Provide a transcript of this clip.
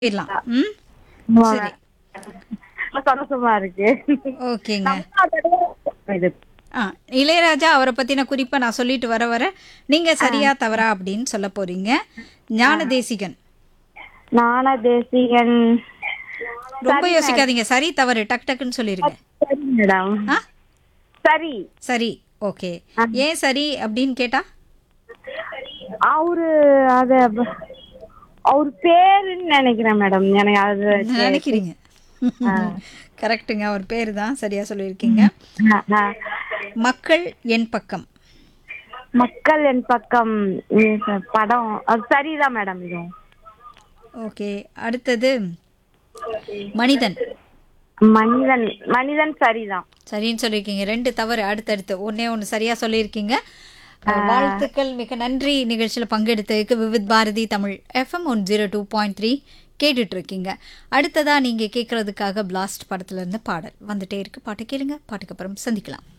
போயிடலாம் ம் சரி ரொம்ப சந்தோஷமா இருக்கு ஓகேங்க இது ஆ இளையராஜா அவரை பத்தின குறிப்பை நான் சொல்லிட்டு வர வர நீங்க சரியா தவறா அப்படின்னு சொல்ல போறீங்க ஞான தேசிகன் ஞான தேசிகன் ரொம்ப யோசிக்காதீங்க சரி தவறு டக் டக்குன்னு சொல்லிருங்க சரி மேடம் ஆ சரி சரி ஓகே ஏன் சரி அப்படின்னு கேட்டா அவரு அத அவர் பேருன்னு நினைக்கிறேன் மேடம் எனக்கு அது நினைக்கிறீங்க கரெக்ட்டுங்க அவர் பேர் தான் சரியா சொல்லியிருக்கீங்க ஆ, ஆ. மக்கள் என் பக்கம் மக்கள் என் பக்கம் yes, படம் அது சரிதான் மேடம் இது ஓகே அடுத்தது மனிதன் மனிதன் மனிதன் சரிதான் சரின்னு சொல்லியிருக்கீங்க ரெண்டு தவறு அடுத்தடுத்து ஒன்னே ஒன்று சரியா சொல்லியிருக்கீங்க வாழ்த்துக்கள் மிக நன்றி நிகழ்ச்சியில் பங்கெடுத்ததுக்கு Vividh Bharati Tamil FM one zero two point three கேட்டுட்டு இருக்கீங்க அடுத்ததா நீங்க கேட்கறதுக்காக பிளாஸ்ட் படத்துல இருந்து பாடல் வந்துட்டே இருக்கு பாட்டு கேளுங்க பாட்டுக்கு அப்புறம் சந்திக்கலாம்